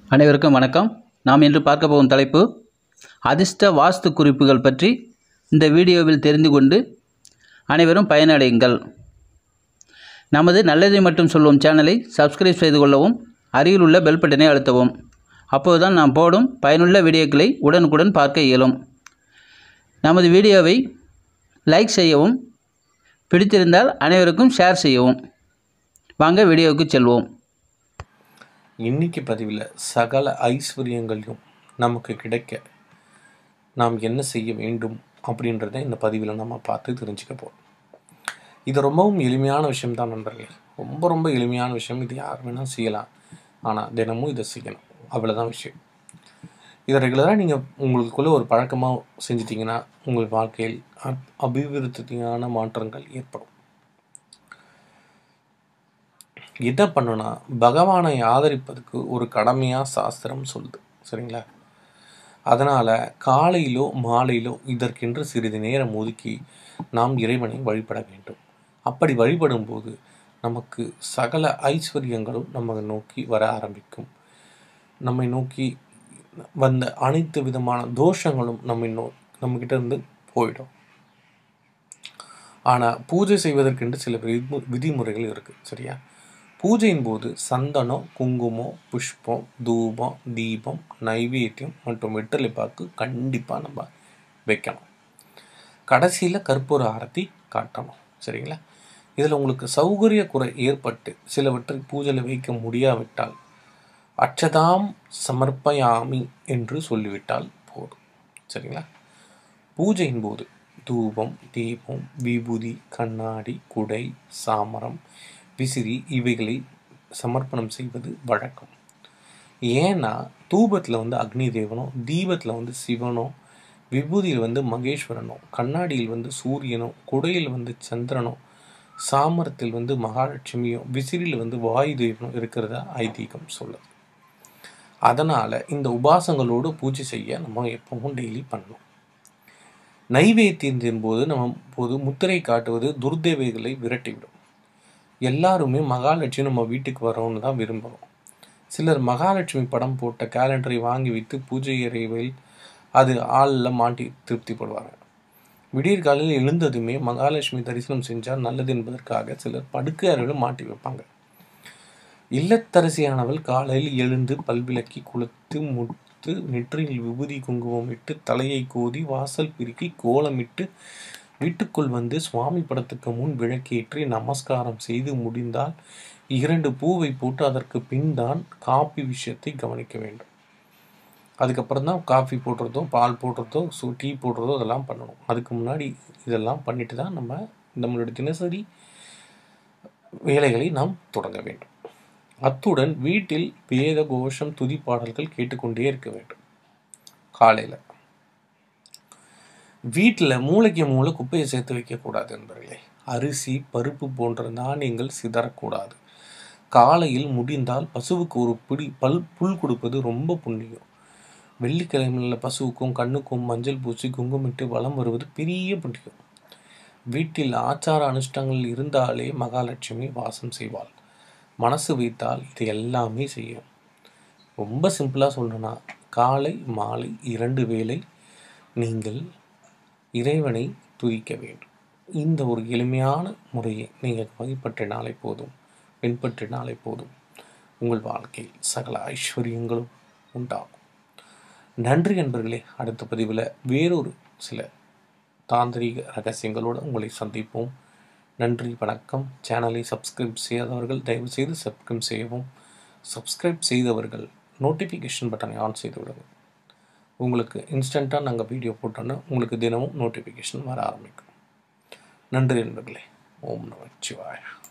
அனைவருக்கும் வணக்கம் நாம் இன்று பார்க்க போகும் தலைப்பு அதிர்ஷ்ட வாஸ்து குறிப்புகள் பற்றி இந்த வீடியோவில் தெரிந்து கொண்டு அனைவரும் பயனடையுங்கள் நமது நல்லதை மட்டும் சொல்லும் சேனலை சப்ஸ்கிரைப் செய்து கொள்ளவும் அருகில் உள்ள பெல் பட்டனை அழுத்தவும் அப்போதுதான் நாம் போடும் பயனுள்ள வீடியோக்களை உடனுக்குடன் பார்க்க இயலும் நமது வீடியோவை லைக் செய்யவும் பிடித்திருந்தால் அனைவருக்கும் ஷேர் செய்யவும் வாங்க வீடியோவுக்கு செல்வோம் இன்னைக்கு பதிவில் சகல ஐஸ்வர்யங்களையும் நமக்கு கிடைக்க நாம் என்ன செய்ய வேண்டும் அப்படின்றத இந்த பதிவில் நம்ம பார்த்து தெரிஞ்சுக்க போகிறோம் இது ரொம்பவும் எளிமையான விஷயம் தான் நண்பர்களே ரொம்ப ரொம்ப எளிமையான விஷயம் இது யார் வேணால் செய்யலாம் ஆனால் தினமும் இதை செய்யணும் அவ்வளோதான் விஷயம் இதை ரெகுலராக நீங்கள் உங்களுக்குள்ளே ஒரு பழக்கமாக செஞ்சிட்டிங்கன்னா உங்கள் வாழ்க்கையில் அப்- அபிவிருத்தியான மாற்றங்கள் ஏற்படும் என்ன பண்ணுனா பகவானை ஆதரிப்பதுக்கு ஒரு கடமையாக சாஸ்திரம் சொல்லுது சரிங்களா அதனால் காலையிலோ மாலையிலோ இதற்கென்று சிறிது நேரம் ஒதுக்கி நாம் இறைவனை வழிபட வேண்டும் அப்படி வழிபடும்போது நமக்கு சகல ஐஸ்வர்யங்களும் நம்ம நோக்கி வர ஆரம்பிக்கும் நம்மை நோக்கி வந்த அனைத்து விதமான தோஷங்களும் நம்மை நோ நம்மக்கிட்ட இருந்து போயிடும் ஆனால் பூஜை செய்வதற்கென்று சில விதிமு விதிமுறைகள் இருக்குது சரியா பூஜையின் போது சந்தனம் குங்குமம் புஷ்பம் தூபம் தீபம் நைவேத்தியம் மற்றும் வெற்றிலைப்பாக்கு கண்டிப்பாக நம்ம வைக்கணும் கடைசியில் கற்பூர ஆரத்தி காட்டணும் சரிங்களா இதில் உங்களுக்கு சௌகரிய குறை ஏற்பட்டு சிலவற்றை பூஜையில் வைக்க முடியாவிட்டால் அச்சதாம் சமர்ப்பயாமி என்று சொல்லிவிட்டால் போதும் சரிங்களா பூஜையின் போது தூபம் தீபம் விபூதி கண்ணாடி குடை சாமரம் விசிறி இவைகளை சமர்ப்பணம் செய்வது வழக்கம் ஏன்னா தூபத்தில் வந்து அக்னி தேவனோ தீபத்தில் வந்து சிவனோ விபூதியில் வந்து மகேஸ்வரனோ கண்ணாடியில் வந்து சூரியனோ குடையில் வந்து சந்திரனோ சாமரத்தில் வந்து மகாலட்சுமியோ விசிறியில் வந்து வாயு தேவனோ இருக்கிறதா ஐதீகம் சொல்லுது அதனால் இந்த உபாசங்களோடு பூஜை செய்ய நம்ம எப்பவும் டெய்லி பண்ணணும் நைவேத்தியத்தின் போது நம்ம போது முத்திரை காட்டுவது துர்தேவைகளை விரட்டிவிடும் எல்லாருமே மகாலட்சுமி நம்ம வீட்டுக்கு வரோன்னு தான் விரும்புகிறோம் சிலர் மகாலட்சுமி படம் போட்ட கேலண்டரை வாங்கி வைத்து பூஜை அறையில் அது ஆளில் மாட்டி திருப்திப்படுவாங்க விடியற் காலையில் எழுந்ததுமே மகாலட்சுமி தரிசனம் செஞ்சால் நல்லது என்பதற்காக சிலர் படுக்கை அறையிலும் மாட்டி வைப்பாங்க இல்லத்தரசியானவள் காலையில் எழுந்து பல்விளக்கி குளித்து முத்து நெற்றியில் விபூதி குங்குமம் இட்டு தலையை கோதி வாசல் பெருக்கி கோலமிட்டு வீட்டுக்குள் வந்து சுவாமி படத்துக்கு முன் விளக்கேற்றி நமஸ்காரம் செய்து முடிந்தால் இரண்டு பூவை போட்டு அதற்கு பின் தான் காப்பி விஷயத்தை கவனிக்க வேண்டும் அதுக்கப்புறம் தான் காஃபி போடுறதோ பால் போடுறதோ சு டீ போடுறதோ அதெல்லாம் பண்ணணும் அதுக்கு முன்னாடி இதெல்லாம் பண்ணிட்டு தான் நம்ம நம்மளுடைய தினசரி வேலைகளை நாம் தொடங்க வேண்டும் அத்துடன் வீட்டில் வேத கோஷம் துதி பாடல்கள் கேட்டுக்கொண்டே இருக்க வேண்டும் காலையில் வீட்டில் மூளைக்கு மூளை குப்பையை சேர்த்து வைக்கக்கூடாது என்பர்களே அரிசி பருப்பு போன்ற தானியங்கள் சிதறக்கூடாது காலையில் முடிந்தால் பசுவுக்கு ஒரு பிடி பல் புல் கொடுப்பது ரொம்ப புண்ணியம் வெள்ளிக்கிழமையில் பசுவுக்கும் கண்ணுக்கும் மஞ்சள் பூசி குங்குமிட்டு வலம் வருவது பெரிய புண்ணியம் வீட்டில் ஆச்சார அனுஷ்டானங்கள் இருந்தாலே மகாலட்சுமி வாசம் செய்வாள் மனசு வைத்தால் இது எல்லாமே செய்யும் ரொம்ப சிம்பிளாக சொல்லணும்னா காலை மாலை இரண்டு வேளை நீங்கள் இறைவனை துதிக்க வேண்டும் இந்த ஒரு எளிமையான முறையை நீங்கள் வழிபற்றினாலே போதும் பின்பற்றினாலே போதும் உங்கள் வாழ்க்கையில் சகல ஐஸ்வர்யங்களும் உண்டாகும் நன்றி நண்பர்களே அடுத்த பதிவில் வேறொரு சில தாந்திரீக ரகசியங்களோடு உங்களை சந்திப்போம் நன்றி வணக்கம் சேனலை சப்ஸ்கிரைப் செய்யாதவர்கள் தயவுசெய்து சப்ஸ்கிரைப் செய்யவும் சப்ஸ்கிரைப் செய்தவர்கள் நோட்டிஃபிகேஷன் பட்டனை ஆன் செய்து விடுங்கள் உங்களுக்கு இன்ஸ்டண்ட்டாக நாங்கள் வீடியோ போட்டோன்னா உங்களுக்கு தினமும் நோட்டிஃபிகேஷன் வர ஆரம்பிக்கும் நன்றி நண்பர்களே ஓம் நமச்சிவாய